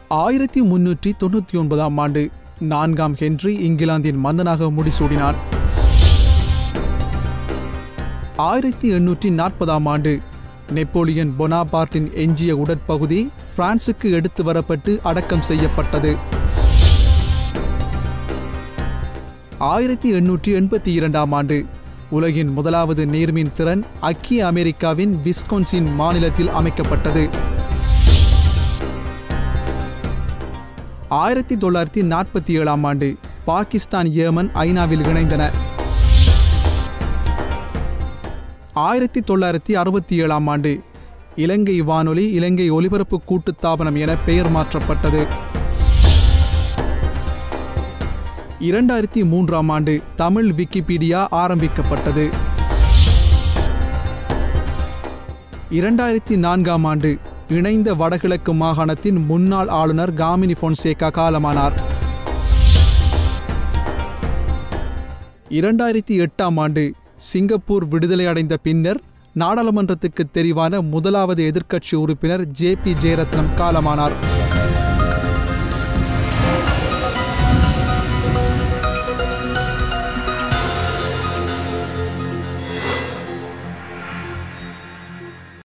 ஆயிரத்தி முன்னூற்றி தொண்ணூற்றி ஒன்பதாம் ஆண்டு நான்காம் ஹென்றி இங்கிலாந்தின் மன்னனாக முடிசூடினார் ஆயிரத்தி எண்ணூற்றி நாற்பதாம் ஆண்டு நெப்போலியன் பொனாபார்ட்டின் எஞ்சிய உடற்பகுதி பிரான்சுக்கு எடுத்து வரப்பட்டு அடக்கம் செய்யப்பட்டது ஆயிரத்தி எண்ணூற்றி எண்பத்தி இரண்டாம் ஆண்டு உலகின் முதலாவது நீர்மின் திறன் ஐக்கிய அமெரிக்காவின் விஸ்கொன்சின் மாநிலத்தில் அமைக்கப்பட்டது ஆயிரத்தி தொள்ளாயிரத்தி நாற்பத்தி ஏழாம் ஆண்டு பாகிஸ்தான் ஏமன் ஐநாவில் இணைந்தன ஆயிரத்தி தொள்ளாயிரத்தி அறுபத்தி ஏழாம் ஆண்டு இலங்கை வானொலி இலங்கை ஒலிபரப்பு கூட்டுத்தாபனம் என பெயர் மாற்றப்பட்டது இரண்டாயிரத்தி மூன்றாம் ஆண்டு தமிழ் விக்கிபீடியா ஆரம்பிக்கப்பட்டது இரண்டாயிரத்தி நான்காம் ஆண்டு இணைந்த வடகிழக்கு மாகாணத்தின் முன்னாள் ஆளுநர் காமினி பொன்சேகா காலமானார் இரண்டாயிரத்தி எட்டாம் ஆண்டு சிங்கப்பூர் விடுதலை அடைந்த பின்னர் நாடாளுமன்றத்துக்கு தெரிவான முதலாவது எதிர்க்கட்சி உறுப்பினர் ஜே பி ஜெயரத்னம் காலமானார்